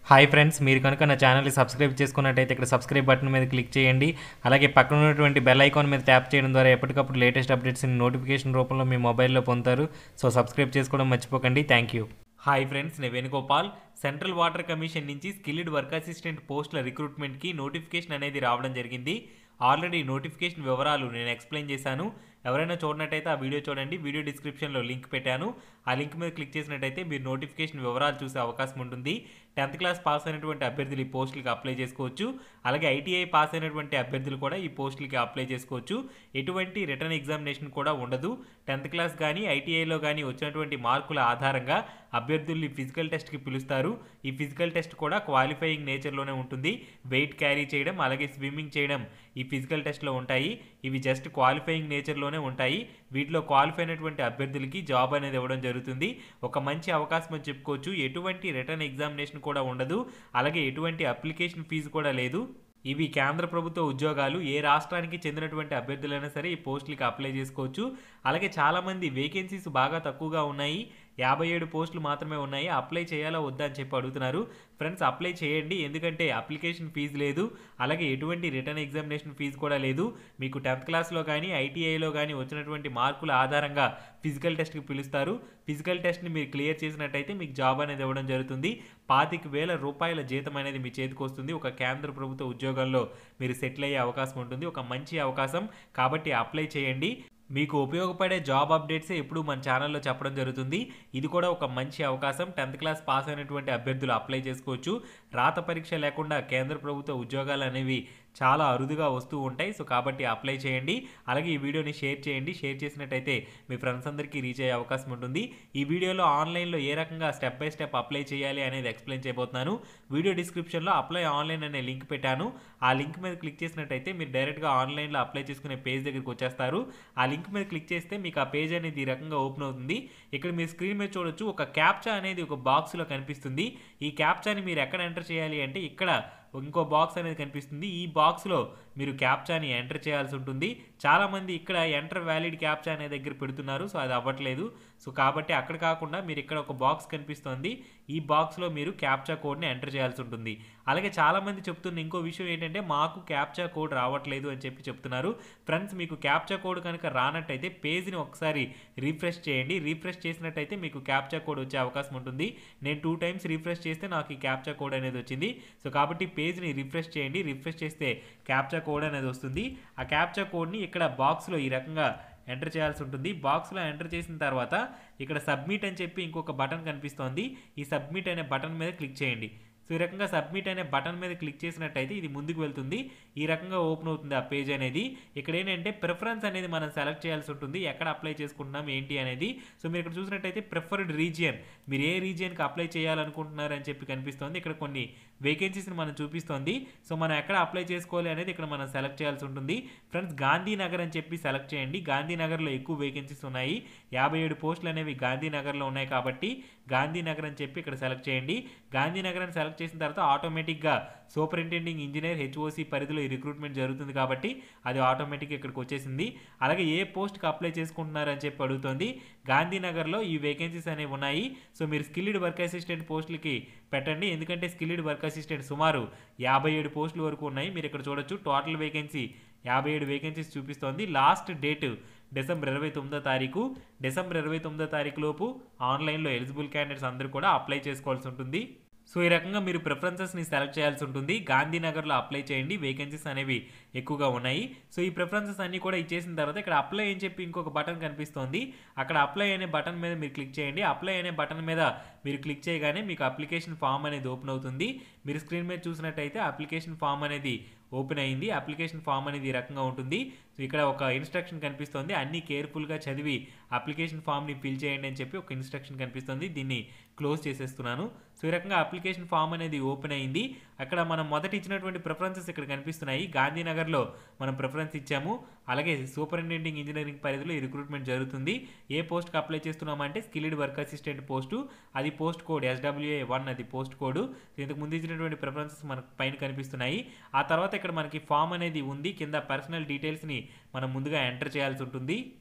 hi friends మీరు కనుక నా ఛానల్ని సబ్స్క్రైబ్ చేసుకున్నట్టయితే ఇక్కడ సబ్స్క్రైబ్ బటన్ మీద క్లిక్ చేయండి అలాగే పక్కన ఉన్నటువంటి బెల్ ఐకాన్ మీద ట్యాప్ చేయడం ద్వారా ఎప్పటికప్పుడు లేటెస్ట్ అప్డేట్స్ని నోటిఫికేషన్ రూపంలో మీ మొబైల్లో పొందుతారు సో సబ్స్క్రైబ్ చేసుకోవడం మర్చిపోకండి థ్యాంక్ యూ హాయ్ ఫ్రెండ్స్ నేను వేణుగోపాల్ సెంట్రల్ వాటర్ కమిషన్ నుంచి స్కిల్డ్ వర్క్ అసిస్టెంట్ పోస్టుల రిక్రూట్మెంట్కి నోటిఫికేషన్ అనేది రావడం జరిగింది ఆల్రెడీ నోటిఫికేషన్ వివరాలు నేను ఎక్స్ప్లెయిన్ చేశాను ఎవరైనా చూడనట్టయితే ఆ వీడియో చూడండి వీడియో డిస్క్రిప్షన్లో లింక్ పెట్టాను ఆ లింక్ మీద క్లిక్ చేసినట్టయితే మీరు నోటిఫికేషన్ వివరాలు చూసే అవకాశం ఉంటుంది టెన్త్ క్లాస్ పాస్ అయినటువంటి అభ్యర్థులు ఈ పోస్టులకి అప్లై చేసుకోవచ్చు అలాగే ఐటీఐ పాస్ అయినటువంటి అభ్యర్థులు కూడా ఈ పోస్టులకి అప్లై చేసుకోవచ్చు ఎటువంటి రిటర్న్ ఎగ్జామినేషన్ కూడా ఉండదు టెన్త్ క్లాస్ కానీ ఐటీఐలో కానీ వచ్చినటువంటి మార్కుల ఆధారంగా అభ్యర్థుల్ని ఫిజికల్ టెస్ట్కి పిలుస్తారు ఈ ఫిజికల్ టెస్ట్ కూడా క్వాలిఫైయింగ్ నేచర్లోనే ఉంటుంది వెయిట్ క్యారీ చేయడం అలాగే స్విమ్మింగ్ చేయడం ఈ ఫిజికల్ టెస్ట్లో ఉంటాయి ఇవి జస్ట్ క్వాలిఫైయింగ్ నేచర్లోనే ఉంటాయి వీటిలో క్వాలిఫై అయినటువంటి అభ్యర్థులకి జాబ్ అనేది ఇవ్వడం జరుగుతుంది ఒక మంచి అవకాశం అని చెప్పుకోవచ్చు ఎటువంటి రిటర్న్ ఎగ్జామినేషన్ కూడా ఉండదు అలాగే ఎటువంటి అప్లికేషన్ ఫీజు కూడా లేదు ఇవి కేంద్ర ప్రభుత్వ ఉద్యోగాలు ఏ రాష్ట్రానికి చెందినటువంటి అభ్యర్థులైనా సరే ఈ పోస్టులకి అప్లై చేసుకోవచ్చు అలాగే చాలామంది వేకెన్సీస్ బాగా తక్కువగా ఉన్నాయి యాభై ఏడు పోస్టులు మాత్రమే ఉన్నాయి అప్లై చేయాలా వద్దా అని చెప్పి అడుగుతున్నారు ఫ్రెండ్స్ అప్లై చేయండి ఎందుకంటే అప్లికేషన్ ఫీజు లేదు అలాగే ఎటువంటి రిటర్న్ ఎగ్జామినేషన్ ఫీజు కూడా లేదు మీకు టెన్త్ క్లాస్లో కానీ ఐటీఐలో కానీ వచ్చినటువంటి మార్కుల ఆధారంగా ఫిజికల్ టెస్ట్కి పిలుస్తారు ఫిజికల్ టెస్ట్ని మీరు క్లియర్ చేసినట్టయితే మీకు జాబ్ అనేది ఇవ్వడం జరుగుతుంది పాతిక వేల రూపాయల జీతం అనేది మీ చేతికి వస్తుంది ఒక కేంద్ర ప్రభుత్వ ఉద్యోగంలో మీరు సెటిల్ అయ్యే అవకాశం ఉంటుంది ఒక మంచి అవకాశం కాబట్టి అప్లై చేయండి మీకు ఉపయోగపడే జాబ్ అప్డేట్సే ఎప్పుడు మన ఛానల్లో చెప్పడం జరుగుతుంది ఇది కూడా ఒక మంచి అవకాశం టెన్త్ క్లాస్ పాస్ అయినటువంటి అభ్యర్థులు అప్లై చేసుకోవచ్చు రాత పరీక్ష లేకుండా కేంద్ర ప్రభుత్వ ఉద్యోగాలు అనేవి చాలా అరుదుగా వస్తూ ఉంటాయి సో కాబట్టి అప్లై చేయండి అలాగే ఈ వీడియోని షేర్ చేయండి షేర్ చేసినట్టయితే మీ ఫ్రెండ్స్ అందరికీ రీచ్ అయ్యే అవకాశం ఉంటుంది ఈ వీడియోలో ఆన్లైన్లో ఏ రకంగా స్టెప్ బై స్టెప్ అప్లై చేయాలి అనేది ఎక్స్ప్లెయిన్ చేయబోతున్నాను వీడియో డిస్క్రిప్షన్లో అప్లై ఆన్లైన్ అనే లింక్ పెట్టాను ఆ లింక్ మీద క్లిక్ చేసినట్టయితే మీరు డైరెక్ట్గా ఆన్లైన్లో అప్లై చేసుకునే పేజ్ దగ్గరికి వచ్చేస్తారు ఆ లింక్ మీద క్లిక్ చేస్తే మీకు ఆ పేజ్ అనేది ఈ రకంగా ఓపెన్ అవుతుంది ఇక్కడ మీరు స్క్రీన్ మీద చూడొచ్చు ఒక క్యాప్చా అనేది ఒక బాక్స్లో కనిపిస్తుంది ఈ క్యాప్చాని మీరు ఎక్కడ ఎంటర్ చేయాలి అంటే ఇక్కడ ఇంకో బాక్స్ అనేది కనిపిస్తుంది ఈ బాక్స్లో మీరు క్యాప్చాని ఎంటర్ చేయాల్సి ఉంటుంది చాలామంది ఇక్కడ ఎంటర్ వ్యాలిడ్ క్యాప్చా అనే దగ్గర పెడుతున్నారు సో అది అవ్వట్లేదు సో కాబట్టి అక్కడ కాకుండా మీరు ఇక్కడ ఒక బాక్స్ కనిపిస్తుంది ఈ బాక్స్లో మీరు క్యాప్చా కోడ్ని ఎంటర్ చేయాల్సి ఉంటుంది అలాగే చాలామంది చెప్తున్న ఇంకో విషయం ఏంటంటే మాకు క్యాప్చా కోడ్ రావట్లేదు అని చెప్పి చెప్తున్నారు ఫ్రెండ్స్ మీకు క్యాప్చా కోడ్ కనుక రానట్టయితే పేజ్ని ఒకసారి రీఫ్రెష్ చేయండి రీఫ్రెష్ చేసినట్టయితే మీకు క్యాప్చా కోడ్ వచ్చే అవకాశం ఉంటుంది నేను టూ టైమ్స్ రీఫ్రెష్ చేస్తే నాకు ఈ క్యాప్చా కోడ్ అనేది వచ్చింది సో కాబట్టి పేజ్ని రిఫ్రెష్ చేయండి రిఫ్రెష్ చేస్తే క్యాప్చా కోడ్ అనేది వస్తుంది ఆ క్యాప్చా కోడ్ని ఇక్కడ బాక్స్లో ఈ రకంగా ఎంటర్ చేయాల్సి ఉంటుంది బాక్స్లో ఎంటర్ చేసిన తర్వాత ఇక్కడ సబ్మిట్ అని చెప్పి ఇంకొక బటన్ కనిపిస్తోంది ఈ సబ్మిట్ అనే బటన్ మీద క్లిక్ చేయండి సో ఈ రకంగా సబ్మిట్ అనే బటన్ మీద క్లిక్ చేసినట్టయితే ఇది ముందుకు వెళ్తుంది ఈ రకంగా ఓపెన్ అవుతుంది ఆ పేజ్ అనేది ఇక్కడ ఏంటంటే ప్రిఫరెన్స్ అనేది మనం సెలెక్ట్ చేయాల్సి ఉంటుంది ఎక్కడ అప్లై చేసుకుంటున్నాం ఏంటి అనేది సో మీరు ఇక్కడ చూసినట్టయితే ప్రిఫర్డ్ రీజియన్ మీరు ఏ రీజియన్కి అప్లై చేయాలనుకుంటున్నారు అని చెప్పి కనిపిస్తోంది ఇక్కడ కొన్ని వేకెన్సీస్ని మనం చూపిస్తోంది సో మనం ఎక్కడ అప్లై చేసుకోవాలి అనేది ఇక్కడ మనం సెలెక్ట్ చేయాల్సి ఉంటుంది ఫ్రెండ్స్ గాంధీనగర్ అని చెప్పి సెలెక్ట్ చేయండి గాంధీనగర్లో ఎక్కువ వేకెన్సీస్ ఉన్నాయి యాభై ఏడు పోస్టులు అనేవి గాంధీనగర్లో ఉన్నాయి కాబట్టి గాంధీనగర్ అని చెప్పి ఇక్కడ సెలెక్ట్ చేయండి గాంధీనగర్ అని సెలెక్ట్ చేసిన తర్వాత ఆటోమేటిక్గా సూపరింటెండింగ్ ఇంజనీర్ హెచ్ఓసి పరిధిలో ఈ రిక్రూట్మెంట్ జరుగుతుంది కాబట్టి అది ఆటోమేటిక్గా ఇక్కడికి వచ్చేసింది అలాగే ఏ పోస్ట్కి అప్లై చేసుకుంటున్నారని చెప్పి అడుగుతోంది గాంధీనగర్లో ఈ వేకెన్సీస్ అనేవి ఉన్నాయి సో మీరు స్కిల్డ్ వర్క్ అసిస్టెంట్ పోస్టులకి పెట్టండి ఎందుకంటే స్కిల్డ్ వర్క్ అసిస్టెంట్ సుమారు యాభై ఏడు పోస్టుల వరకు ఉన్నాయి మీరు ఇక్కడ చూడొచ్చు టోటల్ వేకెన్సీ యాభై ఏడు వేకెన్సీస్ చూపిస్తోంది లాస్ట్ డేట్ డిసెంబర్ ఇరవై తొమ్మిదో తారీఖు డిసెంబర్ ఇరవై తొమ్మిదో తారీఖు లోపు ఆన్లైన్లో ఎలిజిబుల్ క్యాండిడేట్స్ అందరూ కూడా అప్లై చేసుకోవాల్సి ఉంటుంది సో ఈ రకంగా మీరు ప్రిఫరెన్సెస్ని సెలెక్ట్ చేయాల్సి ఉంటుంది గాంధీనగర్లో అప్లై చేయండి వేకెన్సీస్ అనేవి ఎక్కువగా ఉన్నాయి సో ఈ ప్రిఫరెన్సెస్ అన్నీ కూడా ఇచ్చేసిన తర్వాత ఇక్కడ అప్లై అని చెప్పి ఇంకొక బటన్ కనిపిస్తోంది అక్కడ అప్లై అనే బటన్ మీద మీరు క్లిక్ చేయండి అప్లై అనే బటన్ మీద మీరు క్లిక్ చేయగానే మీకు అప్లికేషన్ ఫామ్ అనేది ఓపెన్ అవుతుంది మీరు స్క్రీన్ మీద చూసినట్టయితే అప్లికేషన్ ఫామ్ అనేది ఓపెన్ అయింది అప్లికేషన్ ఫామ్ అనేది ఈ రకంగా ఉంటుంది సో ఇక్కడ ఒక ఇన్స్ట్రక్షన్ కనిపిస్తుంది అన్ని కేర్ఫుల్గా చదివి అప్లికేషన్ ఫామ్ని ఫిల్ చేయండి అని చెప్పి ఒక ఇన్స్ట్రక్షన్ కనిపిస్తుంది దీన్ని క్లోజ్ చేసేస్తున్నాను సో ఈ రకంగా అప్లికేషన్ ఫామ్ అనేది ఓపెన్ అయింది అక్కడ మనం మొదట ఇచ్చినటువంటి ప్రిఫరెన్సెస్ ఇక్కడ కనిపిస్తున్నాయి గాంధీనగర్లో మనం ప్రిఫరెన్స్ ఇచ్చాము అలాగే సూపరింటెండింగ్ ఇంజనీరింగ్ పరిధిలో ఈ రిక్రూట్మెంట్ జరుగుతుంది ఏ పోస్ట్కి అప్లై చేస్తున్నామంటే స్కిల్డ్ వర్క్ అసిస్టెంట్ పోస్టు అది పోస్ట్ కోడ్ ఎస్డబ్ల్యూఏ వన్ అది పోస్ట్ కోడ్ ఇంతకు ముందు ఇచ్చినటువంటి ప్రిఫరెన్సెస్ మనకు పైన కనిపిస్తున్నాయి ఆ తర్వాత ఇక్కడ మనకి ఫామ్ అనేది ఉంది కింద పర్సనల్ డీటెయిల్స్ని మనం ముందుగా ఎంటర్ చేయాల్సి ఉంటుంది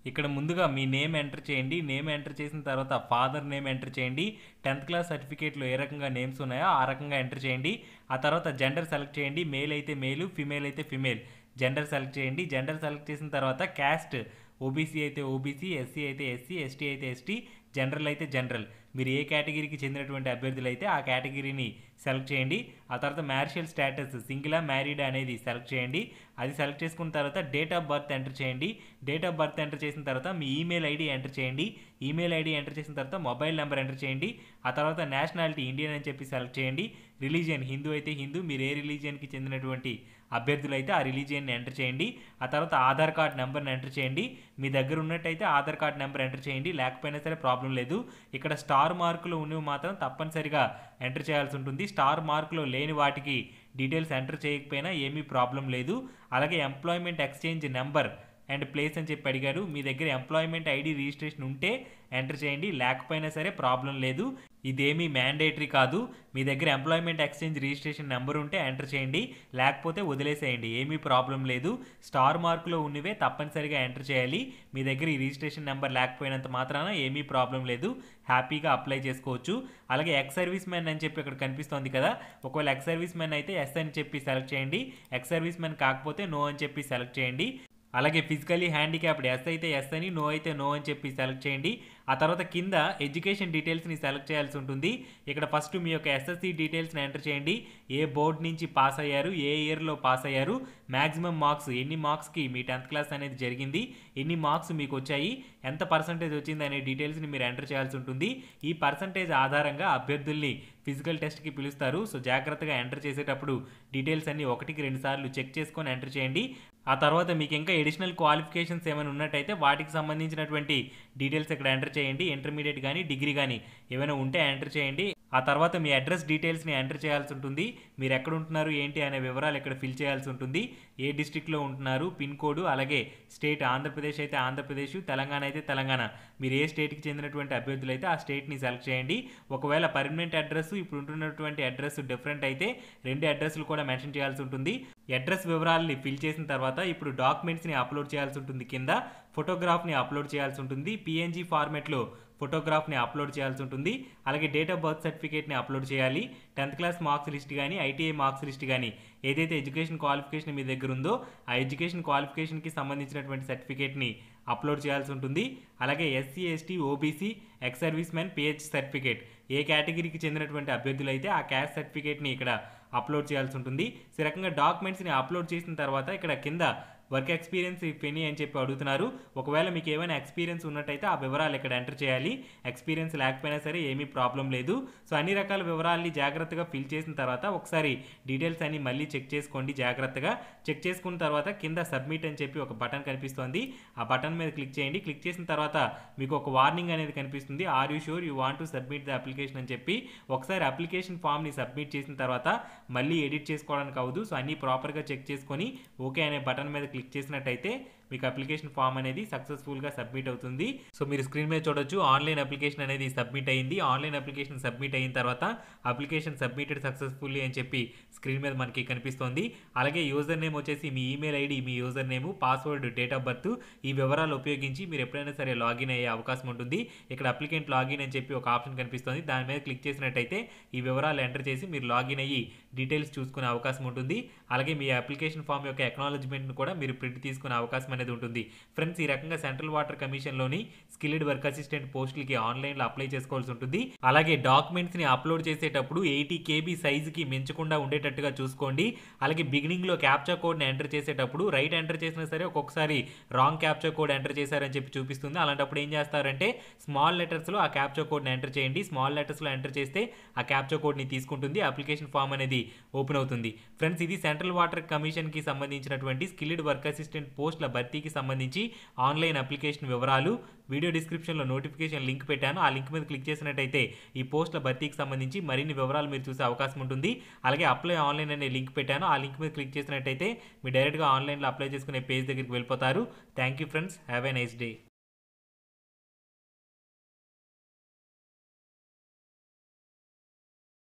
ఇక్కడ ముందుగా మీ నేమ్ ఎంటర్ చేయండి నేమ్ ఎంటర్ చేసిన తర్వాత ఫాదర్ నేమ్ ఎంటర్ చేయండి టెన్త్ క్లాస్ సర్టిఫికేట్లో ఏ రకంగా నేమ్స్ ఉన్నాయో ఆ రకంగా ఎంటర్ చేయండి ఆ తర్వాత జెండర్ సెలెక్ట్ చేయండి మేల్ అయితే మేలు ఫిమేల్ అయితే ఫిమేల్ జెండర్ సెలెక్ట్ చేయండి జెండర్ సెలెక్ట్ చేసిన తర్వాత క్యాస్ట్ ఓబీసీ అయితే ఓబీసీ ఎస్సీ అయితే ఎస్సీ ఎస్టీ అయితే ఎస్టీ జనరల్ అయితే జనరల్ మీరు ఏ కేటగిరీకి చెందినటువంటి అభ్యర్థులు అయితే ఆ కేటగిరీని సెలెక్ట్ చేయండి ఆ తర్వాత మ్యారిషియల్ స్టేటస్ సింగిలా మ్యారీడ్ అనేది సెలెక్ట్ చేయండి అది సెలెక్ట్ చేసుకున్న తర్వాత డేట్ ఆఫ్ బర్త్ ఎంటర్ చేయండి డేట్ ఆఫ్ బర్త్ ఎంటర్ చేసిన తర్వాత మీ ఈమెయిల్ ఐడి ఎంటర్ చేయండి ఈమెయిల్ ఐడి ఎంటర్ చేసిన తర్వాత మొబైల్ నెంబర్ ఎంటర్ చేయండి ఆ తర్వాత నేషనాలిటీ ఇండియన్ అని చెప్పి సెలెక్ట్ చేయండి రిలీజియన్ హిందూ అయితే హిందూ మీరు ఏ రిలీజియన్కి చెందినటువంటి అభ్యర్థులు అయితే ఆ రిలీజియన్ని ఎంటర్ చేయండి ఆ తర్వాత ఆధార్ కార్డ్ నెంబర్ని ఎంటర్ చేయండి మీ దగ్గర ఉన్నట్టయితే ఆధార్ కార్డ్ నెంబర్ ఎంటర్ చేయండి లేకపోయినా సరే ప్రాబ్లం లేదు ఇక్కడ స్టార్ మార్కులు ఉన్నవి మాత్రం తప్పనిసరిగా ఎంటర్ చేయాల్సి ఉంటుంది స్టార్ మార్కులు లేని వాటికి డీటెయిల్స్ ఎంటర్ చేయకపోయినా ఏమీ ప్రాబ్లం లేదు అలాగే employment exchange number and place అని చెప్పి అడిగారు మీ దగ్గర ఎంప్లాయ్మెంట్ ఐడి రిజిస్ట్రేషన్ ఉంటే ఎంటర్ చేయండి లేకపోయినా సరే ప్రాబ్లం లేదు ఇదేమీ మ్యాండేటరీ కాదు మీ దగ్గర ఎంప్లాయ్మెంట్ ఎక్స్చేంజ్ రిజిస్ట్రేషన్ నెంబర్ ఉంటే ఎంటర్ చేయండి లేకపోతే వదిలేసేయండి ఏమీ ప్రాబ్లం లేదు స్టార్ మార్కులో ఉన్నవే తప్పనిసరిగా ఎంటర్ చేయాలి మీ దగ్గర ఈ రిజిస్ట్రేషన్ నెంబర్ లేకపోయినంత మాత్రాన ఏమీ ప్రాబ్లం లేదు హ్యాపీగా అప్లై చేసుకోవచ్చు అలాగే ఎక్స్ సర్వీస్ మ్యాన్ అని చెప్పి ఇక్కడ కనిపిస్తోంది కదా ఒకవేళ ఎక్స్ సర్వీస్ మ్యాన్ అయితే ఎస్ అని చెప్పి సెలెక్ట్ చేయండి ఎక్స్ సర్వీస్ మ్యాన్ కాకపోతే నో అని చెప్పి సెలెక్ట్ చేయండి అలాగే ఫిజికలీ హ్యాండిక్యాప్డ్ ఎస్ అయితే ఎస్ అని నో అయితే నో అని చెప్పి సెలెక్ట్ చేయండి ఆ తర్వాత కింద ఎడ్యుకేషన్ డీటెయిల్స్ని సెలెక్ట్ చేయాల్సి ఉంటుంది ఇక్కడ ఫస్ట్ మీ యొక్క ఎస్ఎస్సి డీటెయిల్స్ని ఎంటర్ చేయండి ఏ బోర్డ్ నుంచి పాస్ అయ్యారు ఏ ఇయర్లో పాస్ అయ్యారు మ్యాక్సిమం మార్క్స్ ఎన్ని మార్క్స్కి మీ టెన్త్ క్లాస్ అనేది జరిగింది ఎన్ని మార్క్స్ మీకు వచ్చాయి ఎంత పర్సంటేజ్ వచ్చింది అనే డీటెయిల్స్ని మీరు ఎంటర్ చేయాల్సి ఉంటుంది ఈ పర్సంటేజ్ ఆధారంగా అభ్యర్థుల్ని ఫిజికల్ టెస్ట్కి పిలుస్తారు సో జాగ్రత్తగా ఎంటర్ చేసేటప్పుడు డీటెయిల్స్ అన్ని ఒకటికి రెండు సార్లు చెక్ చేసుకొని ఎంటర్ చేయండి ఆ తర్వాత మీకు ఇంకా ఎడిషనల్ క్వాలిఫికేషన్స్ ఏమైనా ఉన్నట్టయితే వాటికి సంబంధించినటువంటి డీటెయిల్స్ ఇక్కడ ఎంటర్ చేయండి ఇంటర్మీడియట్ కానీ డిగ్రీ కానీ ఏమైనా ఉంటే ఎంటర్ చేయండి ఆ తర్వాత మీ అడ్రస్ డీటెయిల్స్ని ఎంటర్ చేయాల్సి ఉంటుంది మీరు ఎక్కడ ఉంటున్నారు ఏంటి అనే వివరాలు ఇక్కడ ఫిల్ చేయాల్సి ఉంటుంది ఏ డిస్టిక్లో ఉంటున్నారు పిన్ కోడ్ అలాగే స్టేట్ ఆంధ్రప్రదేశ్ అయితే ఆంధ్రప్రదేశ్ తెలంగాణ అయితే తెలంగాణ మీరు ఏ స్టేట్కి చెందినటువంటి అభ్యర్థులు అయితే ఆ స్టేట్ని సెలెక్ట్ చేయండి ఒకవేళ పర్మనెంట్ అడ్రస్ ఇప్పుడు ఉంటున్నటువంటి అడ్రస్ డిఫరెంట్ అయితే రెండు అడ్రస్లు కూడా మెన్షన్ చేయాల్సి ఉంటుంది అడ్రస్ వివరాలని ఫిల్ చేసిన తర్వాత ఇప్పుడు డాక్యుమెంట్స్ని అప్లోడ్ చేయాల్సి ఉంటుంది కింద ఫోటోగ్రాఫ్ని అప్లోడ్ చేయాల్సి ఉంటుంది పిఎన్జీ ఫార్మెట్లో ఫోటోగ్రాఫ్ని అప్లోడ్ చేయాల్సి ఉంటుంది అలాగే డేట్ ఆఫ్ బర్త్ సర్టిఫికేట్ని అప్లోడ్ చేయాలి టెన్త్ క్లాస్ మార్క్స్ లిస్ట్ కానీ ఐటీఐ మార్క్స్ లిస్ట్ కానీ ఏదైతే ఎడ్యుకేషన్ క్వాలిఫికేషన్ మీ దగ్గర ఉందో ఆ ఎడ్యుకేషన్ క్వాలిఫికేషన్కి సంబంధించినటువంటి సర్టిఫికేట్ని అప్లోడ్ చేయాల్సి ఉంటుంది అలాగే SC ST OBC ex service man PH certificate ఏ కేటగిరీకి చెందినటువంటి అభ్యర్థులు అయితే ఆ క్యాస్ట్ సర్టిఫికేట్ని ఇక్కడ అప్లోడ్ చేయాల్సి ఉంటుంది సో ఈ రకంగా డాక్యుమెంట్స్ని అప్లోడ్ చేసిన తర్వాత ఇక్కడ కింద వర్క్ ఎక్స్పీరియన్స్ ఇఫ్ ఎనీ అని చెప్పి అడుగుతున్నారు ఒకవేళ మీకు ఏమైనా ఎక్స్పీరియన్స్ ఉన్నట్టయితే ఆ వివరాలు ఇక్కడ ఎంటర్ చేయాలి ఎక్స్పీరియన్స్ లేకపోయినా సరే ఏమీ ప్రాబ్లం లేదు సో అన్ని రకాల వివరాల్ని జాగ్రత్తగా ఫిల్ చేసిన తర్వాత ఒకసారి డీటెయిల్స్ అన్ని మళ్ళీ చెక్ చేసుకోండి జాగ్రత్తగా చెక్ చేసుకున్న తర్వాత కింద సబ్మిట్ అని చెప్పి ఒక బటన్ కనిపిస్తోంది ఆ బటన్ మీద క్లిక్ చేయండి క్లిక్ చేసిన తర్వాత మీకు ఒక వార్నింగ్ అనేది కనిపిస్తుంది are you sure you want to submit the application అని చెప్పి ఒకసారి అప్లికేషన్ ఫామ్ని సబ్మిట్ చేసిన తర్వాత మళ్ళీ ఎడిట్ చేసుకోవడానికి అవ్వదు సో అన్నీ ప్రాపర్గా చెక్ చేసుకొని ఓకే అనే బటన్ మీద క్లిక్ చేసినట్టయితే మీకు అప్లికేషన్ ఫామ్ అనేది సక్సెస్ఫుల్గా సబ్మిట్ అవుతుంది సో మీరు స్క్రీన్ మీద చూడొచ్చు ఆన్లైన్ అప్లికేషన్ అనేది సబ్మిట్ అయింది ఆన్లైన్ అప్లికేషన్ సబ్మిట్ అయిన తర్వాత అప్లికేషన్ సబ్మిటెడ్ సక్సెస్ఫుల్లీ అని చెప్పి స్క్రీన్ మీద మనకి కనిపిస్తోంది అలాగే యూజర్ నేమ్ వచ్చేసి మీ ఈమెయిల్ ఐడి మీ user name password date of birth ఈ వివరాలు ఉపయోగించి మీరు ఎప్పుడైనా సరే లాగిన్ అయ్యే అవకాశం ఉంటుంది ఇక్కడ అప్లికెంట్ లాగిన్ అని చెప్పి ఒక ఆప్షన్ కనిపిస్తుంది దాని మీద క్లిక్ చేసినట్టయితే ఈ వివరాలు ఎంటర్ చేసి మీరు లాగిన్ అయ్యి డీటెయిల్స్ చూసుకునే అవకాశం ఉంటుంది అలాగే మీ అప్లికేషన్ ఫామ్ యొక్క అక్నాలజ్మెంట్ను కూడా మీరు ప్రింట్ తీసుకునే అవకాశం అనేది ఉంటుంది ఫ్రెండ్స్ ఈ రకంగా సెంట్రల్ వాటర్ కమిషన్లోని స్కిల్డ్ వర్క్ అసిస్టెంట్ పోస్టులకి ఆన్లైన్లో అప్లై చేసుకోవాల్సి ఉంటుంది అలాగే డాక్యుమెంట్స్ని అప్లోడ్ చేసేటప్పుడు ఎయిటీ కేబీ సైజుకి మించకుండా ఉండేటట్టుగా చూసుకోండి అలాగే బిగినింగ్లో క్యాప్చా కోడ్ని ఎంటర్ చేసేటప్పుడు రైట్ ఎంటర్ చేసినా సరే ఒక్కొక్కసారి రాంగ్ క్యాప్చా కోడ్ ఎంటర్ చేశారని చెప్పి చూపిస్తుంది అలాంటప్పుడు ఏం చేస్తారంటే స్మాల్ లెటర్స్లో ఆ క్యాప్చా కోడ్ని ఎంటర్ చేయండి స్మాల్ లెటర్స్లో ఎంటర్ చేస్తే ఆ క్యాప్చా కోడ్ని తీసుకుంటుంది అప్లికేషన్ ఫామ్ అనేది ఓపెన్ అవుతుంది ఫ్రెండ్స్ ఇది సెంట్రల్ వాటర్ కమిషన్కి సంబంధించినటువంటి స్కిల్డ్ వర్క్ అసిస్టెంట్ పోస్టుల భర్తీకి సంబంధించి ఆన్లైన్ అప్లికేషన్ వివరాలు వీడియో డిస్క్రిప్షన్లో నోటిఫికేషన్ లింక్ పెట్టాను ఆ లింక్ మీద క్లిక్ చేసినట్టయితే ఈ పోస్టుల భర్తీకి సంబంధించి మరిన్ని వివరాలు మీరు చూసే అవకాశం ఉంటుంది అలాగే అప్లై ఆన్లైన్ అనే లింక్ పెట్టాను ఆ లింక్ మీద క్లిక్ చేసినట్టయితే మీరు డైరెక్ట్గా ఆన్లైన్లో అప్లై చేసుకునే పేజ్ దగ్గరికి వెళ్ళిపోతారు thank you friends have a nice day